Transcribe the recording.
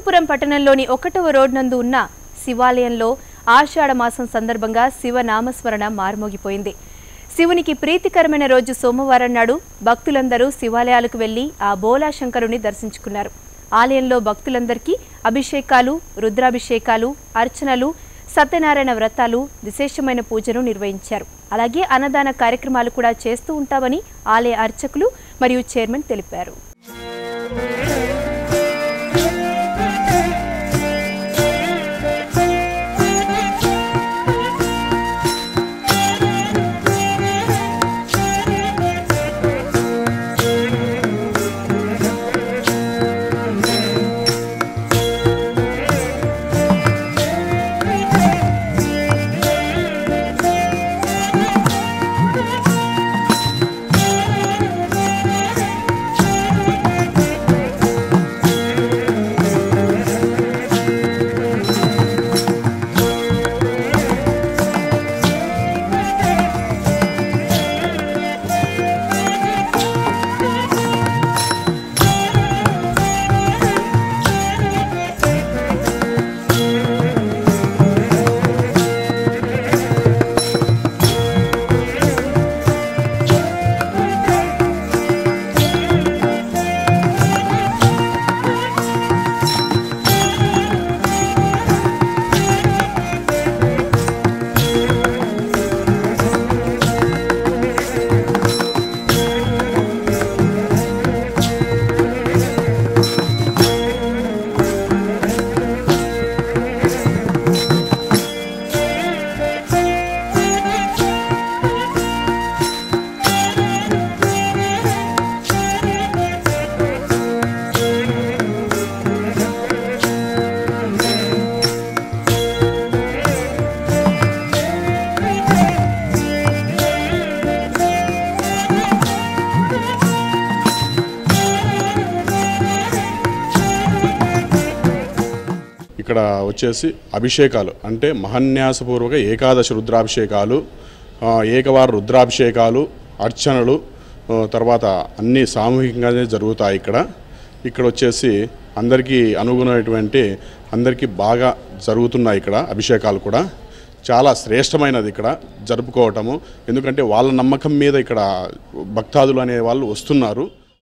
అనంతపురం పట్టణంలోని ఒకటవ రోడ్ నందు ఉన్న శివాలయంలో ఆషాఢ మాసం సందర్భంగా శివ నామస్మరణ మార్మోగిపోయింది శివునికి ప్రీతికరమైన రోజు సోమవారం నాడు భక్తులందరూ శివాలయాలకు వెళ్లి ఆ బోలా శంకరుని దర్శించుకున్నారు ఆలయంలో భక్తులందరికీ అభిషేకాలు రుద్రాభిషేకాలు అర్చనలు సత్యనారాయణ వ్రతాలు విశేషమైన పూజను నిర్వహించారు అలాగే అన్నదాన కార్యక్రమాలు కూడా చేస్తూ ఉంటామని ఆలయ అర్చకులు మరియు చైర్మన్ తెలిపారు ఇక్కడ వచ్చేసి అభిషేకాలు అంటే మహన్యాసపూర్వక ఏకాదశి రుద్రాభిషేకాలు ఆ, ఏకవార రుద్రాభిషేకాలు అర్చనలు ఆ, తర్వాత అన్నీ సామూహికంగానే జరుగుతాయి ఇక్కడ ఇక్కడ వచ్చేసి అందరికీ అనుగుణమైనటువంటి అందరికీ బాగా జరుగుతున్నాయి ఇక్కడ అభిషేకాలు కూడా చాలా శ్రేష్టమైనది ఇక్కడ జరుపుకోవటము ఎందుకంటే వాళ్ళ నమ్మకం మీద ఇక్కడ భక్తాదులు అనే వాళ్ళు వస్తున్నారు